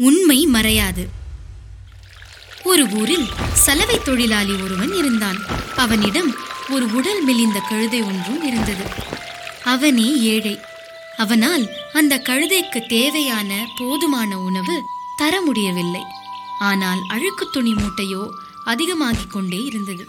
உண்மை மறையாது ஒரு ஊரில் சலவை தொழிலாளி ஒருவன் இருந்தான் அவனிடம் ஒரு உடல் மெலிந்த கழுதை ஒன்றும் இருந்தது அவனே ஏழை அவனால் அந்த கழுதைக்கு தேவையான போதுமான உணவு தர முடியவில்லை ஆனால் அழுக்கு துணி மூட்டையோ அதிகமாகிக் கொண்டே இருந்தது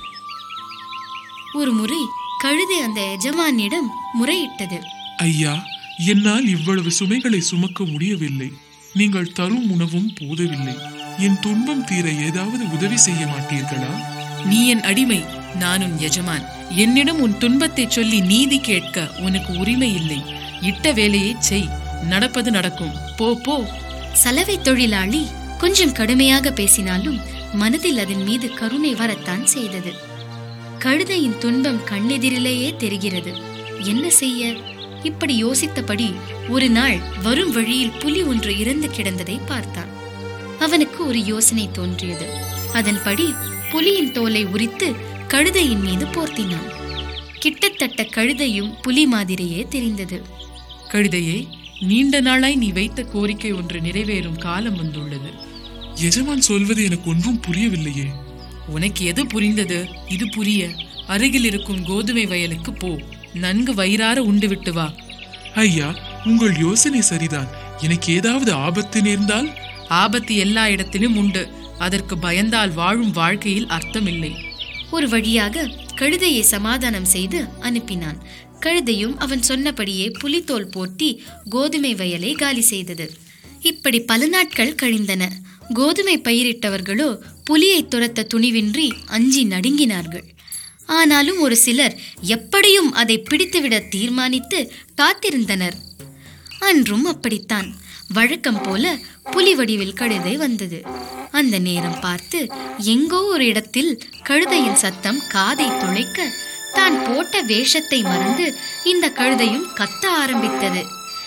ஒரு முறை கழுதை அந்த எஜமானிடம் முறையிட்டது ஐயா என்னால் இவ்வளவு சுமைகளை சுமக்க முடியவில்லை நீங்கள் தரும் உணவும் போதவில்லை என் துன்பம் தீர ஏதாவது உதவி செய்ய மாட்டீர்களா நீ என் அடிமை நான் உன் எஜமான் என்னிடம் உன் துன்பத்தை சொல்லி நீதி கேட்க உனக்கு உரிமை இல்லை இட்ட வேலையை செய் நடப்பது நடக்கும் போ போ சலவை தொழிலாளி கொஞ்சம் கடுமையாக பேசினாலும் மனதில் அதன் மீது கருணை வரத்தான் செய்தது கழுதையின் துன்பம் கண்ணெதிரிலேயே தெரிகிறது என்ன செய்ய இப்படி யோசித்தபடி ஒரு நாள் வரும் வழியில் புலி ஒன்று இறந்து கிடந்ததை பார்த்தான் அவனுக்கு ஒரு யோசனை தோன்றியது அதன்படி புலியின் தோலை உரித்து கழுதையின் மீது போர்த்தினான் கிட்டத்தட்ட கழுதையும் புலி மாதிரியே தெரிந்தது கழுதையே நீண்ட நாளாய் நீ வைத்த கோரிக்கை ஒன்று நிறைவேறும் காலம் வந்துள்ளது எஜமான் சொல்வது எனக்கு ஒன்றும் புரியவில்லையே உனக்கு எது புரிந்தது இது புரிய அருகில் இருக்கும் கோதுமை வயலுக்கு போ நன்கு வயிறார உண்டு விட்டு வா ஐயா உங்கள் யோசனை சரிதான் எனக்கு ஏதாவது ஆபத்து நேர்ந்தால் ஆபத்து எல்லா இடத்திலும் உண்டு அதற்கு பயந்தால் வாழும் வாழ்க்கையில் அர்த்தமில்லை ஒரு வழியாக கழுதையை சமாதானம் செய்து அனுப்பினான் கழுதையும் அவன் சொன்னபடியே புலித்தோல் போர்த்தி கோதுமை வயலை காலி செய்தது இப்படி பல நாட்கள் கழிந்தன கோதுமை பயிரிட்டவர்களோ புலியை துரத்த துணிவின்றி அஞ்சி நடுங்கினார்கள் ஆனாலும் ஒரு சிலர் எப்படியும் அதை பிடித்துவிட தீர்மானித்து காத்திருந்தனர் அன்றும் அப்படித்தான் வழக்கம் போல புலி வடிவில் கழுதை வந்தது அந்த நேரம் பார்த்து எங்கோ ஒரு இடத்தில் கழுதையின் சத்தம் காதை துளைக்க தான் போட்ட வேஷத்தை மறந்து இந்த கழுதையும் கத்த ஆரம்பித்தது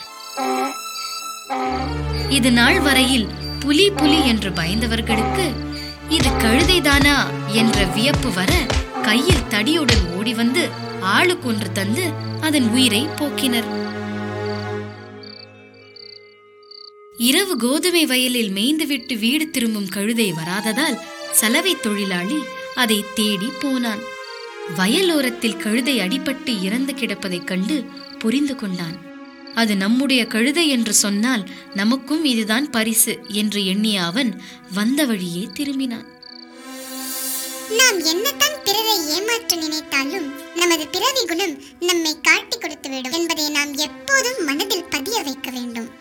இது நாள் வரையில் புலி புலி என்று பயந்தவர்களுக்கு இது கழுதைதானா என்ற வியப்பு வர கையில் தடியுடன் ஓடி வந்து ஆளுக்கொன்று தந்து அதன் உயிரை போக்கினர் இரவு கோதுமை வயலில் மேய்ந்துவிட்டு வீடு திரும்பும் கழுதை வராததால் சலவை தொழிலாளி அதை தேடி போனான் வயலோரத்தில் கழுதை அடிபட்டு இறந்து கிடப்பதைக் கண்டு புரிந்து கொண்டான் அது நம்முடைய கழுதை என்று சொன்னால் நமக்கும் இதுதான் பரிசு என்று எண்ணிய அவன் வந்த வழியே திரும்பினான் நாம் என்னதான் பிறரை ஏமாற்ற நினைத்தாலும் நமது பிறவி குணம் நம்மை காட்டிக் கொடுத்துவிடும் என்பதை நாம் எப்போதும் மனதில் பதிய வைக்க வேண்டும்